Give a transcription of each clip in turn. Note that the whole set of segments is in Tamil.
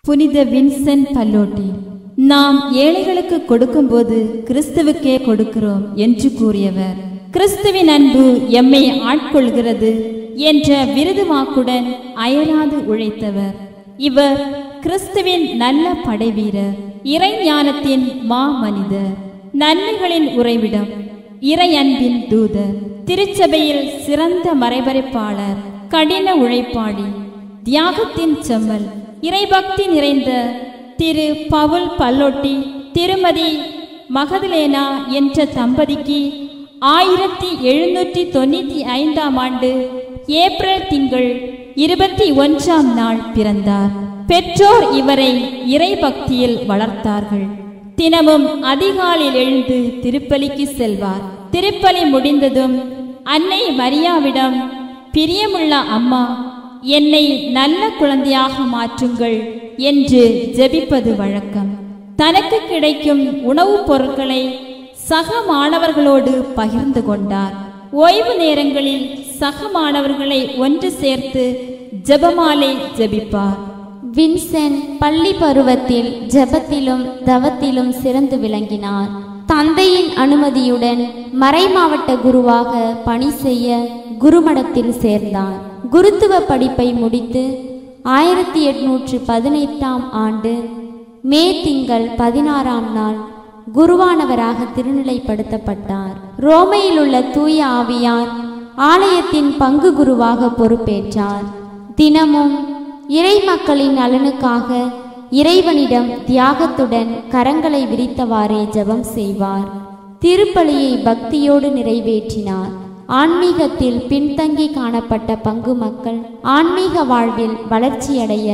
புனித வின்சென்ட் பல்லோட்டி நாம் ஏழைகளுக்கு கொடுக்கும்போது கிறிஸ்துவுக்கே கொடுக்கிறோம் என்று கூறியவர் கிறிஸ்துவின் அன்பு எம்மை ஆட்கொள்கிறது என்ற விருது வாக்குடன் அயராது உழைத்தவர் இவர் கிறிஸ்துவின் நல்ல படைவீரர் இறை ஞானத்தின் மா மனிதர் நன்மைகளின் உறைவிடம் இறை அன்பின் தூதர் திருச்சபையில் சிறந்த மறைபரைப்பாளர் கடின உழைப்பாளி தியாகத்தின் செம்மல் இறைபக்தி நிறைந்த திரு பவுல் பல்லொட்டி திருமதி மகதலேனா என்ற தம்பதிக்கு ஆயிரத்தி எழுநூற்றி தொண்ணூற்றி ஐந்தாம் ஆண்டு ஏப்ரல் திங்கள் இருபத்தி ஒன்றாம் நாள் பிறந்தார் பெற்றோர் இவரை இறைபக்தியில் வளர்த்தார்கள் தினமும் அதிகாலையில் எழுந்து திருப்பலிக்கு செல்வார் திருப்பலி முடிந்ததும் அன்னை மரியாவிடம் பிரியமுள்ள அம்மா என்னை நல்ல குழந்தையாக மாற்றுங்கள் என்று ஜெபிப்பது வழக்கம் தனக்கு கிடைக்கும் உணவுப் பொருட்களை சக மாணவர்களோடு பகிர்ந்து கொண்டார் ஓய்வு நேரங்களில் சக மாணவர்களை ஒன்று சேர்த்து ஜெபமாலை ஜெபிப்பார் வின்சென்ட் பள்ளி பருவத்தில் ஜெபத்திலும் தவத்திலும் சிறந்து விளங்கினார் தந்தையின் அனுமதியுடன் மறைமாவட்ட குருவாக பணி செய்ய குருமடத்தில் சேர்ந்தார் குருத்துவ படிப்பை முடித்து ஆயிரத்தி எட்நூற்று பதினெட்டாம் ஆண்டு மே திங்கள் பதினாறாம் நாள் குருவானவராக திருநிலைப்படுத்தப்பட்டார் ரோமையில் உள்ள தூய ஆவியார் ஆலயத்தின் பங்கு குருவாக பொறுப்பேற்றார் தினமும் இறை மக்களின் நலனுக்காக இறைவனிடம் தியாகத்துடன் கரங்களை விரித்தவாறே ஜெபம் செய்வார் திருப்பலியை பக்தியோடு நிறைவேற்றினார் ஆன்மீகத்தில் பின்தங்கி காணப்பட்ட பங்கு மக்கள் ஆன்மீக வாழ்வில் வளர்ச்சியடைய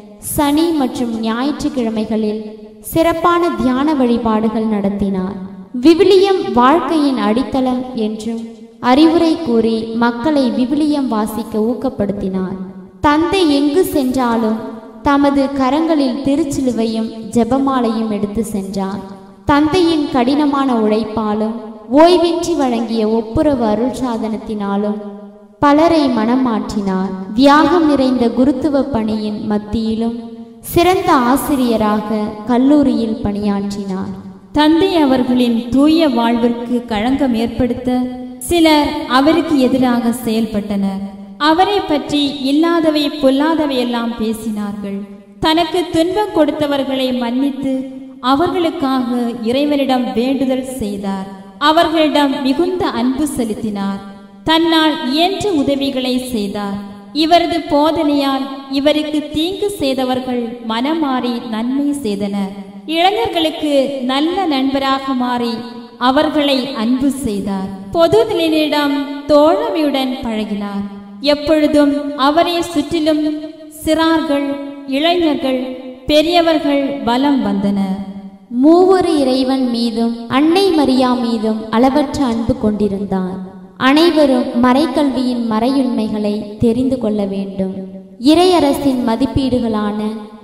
சனி மற்றும் ஞாயிற்றுக்கிழமைகளில் சிறப்பான தியான வழிபாடுகள் நடத்தினார் விவிலியம் வாழ்க்கையின் அடித்தளம் என்றும் அறிவுரை கூறி மக்களை விவிலியம் வாசிக்க ஊக்கப்படுத்தினார் தந்தை எங்கு சென்றாலும் தமது கரங்களில் திருச்சிலுவையும் ஜெபமாலையும் எடுத்து சென்றார் தந்தையின் கடினமான உழைப்பாலும் ஓய்வின்றி வழங்கிய ஒப்புரவு அருள் சாதனத்தினாலும் பலரை மனம் மாற்றினார் தியாகம் நிறைந்த குருத்துவ பணியின் மத்தியிலும் சிறந்த ஆசிரியராக கல்லூரியில் பணியாற்றினார் தந்தை அவர்களின் தூய வாழ்விற்கு களங்கம் ஏற்படுத்த சிலர் அவருக்கு எதிராக செயல்பட்டனர் அவரை பற்றி இல்லாதவை பொல்லாதவை எல்லாம் பேசினார்கள் தனக்கு துன்பம் கொடுத்தவர்களை மன்னித்து அவர்களுக்காக இறைவனிடம் வேண்டுதல் செய்தார் அவர்களிடம் மிகுந்த அன்பு செலுத்தினார் தன்னால் இயன்ற உதவிகளை செய்தார் இவரது போதனையால் இவருக்கு தீங்கு செய்தவர்கள் மனமாறி நன்மை செய்தனர் இளைஞர்களுக்கு நல்ல நண்பராக மாறி அவர்களை அன்பு செய்தார் பொது நிலையிடம் தோழமையுடன் பழகினார் எப்பொழுதும் அவரை சுற்றிலும் சிறார்கள் இளைஞர்கள் பெரியவர்கள் வலம் வந்தனர் மூவொரு இறைவன் மீதும் அன்னை மரியா மீதும் அளவற்ற அன்பு கொண்டிருந்தார் அனைவரும் மறைக்கல்வியின் மறையுண்மைகளை தெரிந்து கொள்ள வேண்டும் இறையரசின் மதிப்பீடுகளான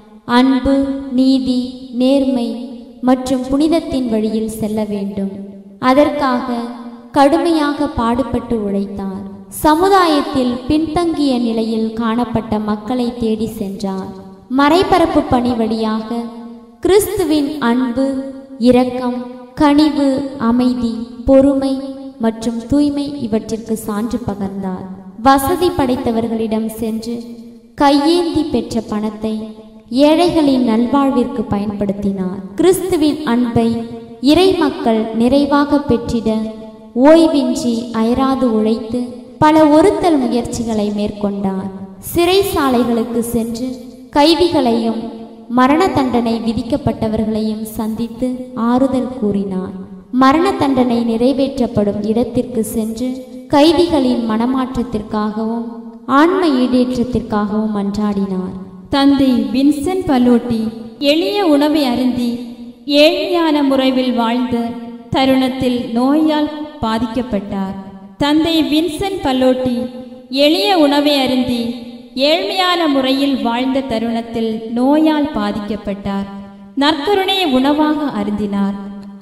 அன்பு நீதி நேர்மை மற்றும் புனிதத்தின் வழியில் செல்ல வேண்டும் அதற்காக கடுமையாக பாடுபட்டு உழைத்தார் சமுதாயத்தில் பின்தங்கிய நிலையில் காணப்பட்ட மக்களை தேடி சென்றார் மறைபரப்பு பணி வழியாக கிறிஸ்துவின் அன்பு இரக்கம் கனிவு அமைதி பொறுமை மற்றும் தூய்மை இவற்றிற்கு சான்று பகர்ந்தார் வசதி படைத்தவர்களிடம் சென்று கையேந்தி பெற்ற பணத்தை ஏழைகளின் நல்வாழ்விற்கு பயன்படுத்தினார் கிறிஸ்துவின் அன்பை இறை மக்கள் நிறைவாக பெற்றிட ஓய்வின்றி அயராது உழைத்து பல ஒருத்தல் முயற்சிகளை மேற்கொண்டார் சிறைசாலைகளுக்கு சென்று கைதிகளையும் மரண தண்டனை விதிக்கப்பட்டவர்களையும் சந்தித்து ஆறுதல் கூறினார் மரண தண்டனை நிறைவேற்றப்படும் இடத்திற்கு சென்று கைதிகளின் மனமாற்றத்திற்காகவும் ஆன்ம ஈடேற்றத்திற்காகவும் மன்றாடினார் தந்தை வின்சென்ட் பலோட்டி எளிய உணவை அருந்தி ஏழ்மையான முறையில் வாழ்ந்த தருணத்தில் நோயால் பாதிக்கப்பட்டார் தந்தை வின்சென்ட் பல்லோட்டி எளிய உணவை அருந்தி ஏழ்மையான முறையில் வாழ்ந்த தருணத்தில் நோயால் பாதிக்கப்பட்டார் நற்கருணையை உணவாக அருந்தினார்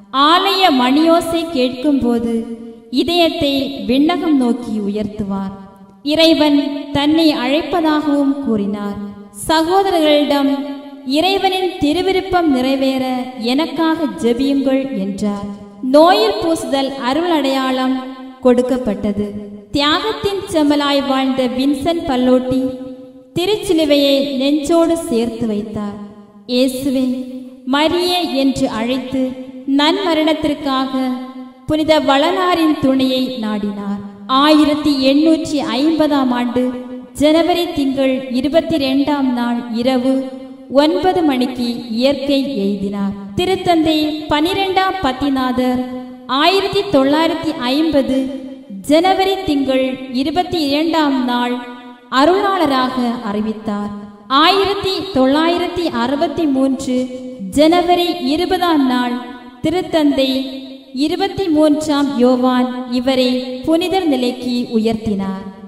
ஆலய மணியோசை கேட்கும்போது இதயத்தை விண்ணகம் நோக்கி உயர்த்துவார் இறைவன் தன்னை அழைப்பதாகவும் கூறினார் சகோதரர்களிடம் இறைவனின் திருவிருப்பம் நிறைவேற எனக்காக ஜெபியுங்கள் என்றார் நோயில் பூசுதல் அருள் அடையாளம் கொடுக்கப்பட்டது தியாகத்தின் செம்மலாய் வாழ்ந்த வின்சென்ட் பல்லோட்டி திருச்சிலுவையை நெஞ்சோடு சேர்த்து வைத்தார் இயேசுவே மரியே என்று அழைத்து நன்மரணத்திற்காக புனித வளனாரின் துணையை நாடினார் ஆயிரத்தி எண்ணூற்றி ஐம்பதாம் ஆண்டு ஜனவரி திங்கள் இருபத்தி ரெண்டாம் நாள் இரவு ஒன்பது மணிக்கு இயற்கை எய்தினார் திருத்தந்தை பனிரெண்டாம் பத்திநாதர் ஆயிரத்தி தொள்ளாயிரத்தி ஐம்பது ஜனவரி திங்கள் இருபத்தி இரண்டாம் நாள் அருளாளராக அறிவித்தார் ஆயிரத்தி தொள்ளாயிரத்தி அறுபத்தி மூன்று ஜனவரி இருபதாம் நாள் திருத்தந்தை இருபத்தி மூன்றாம் யோவான் இவரை புனிதர் நிலைக்கு உயர்த்தினார்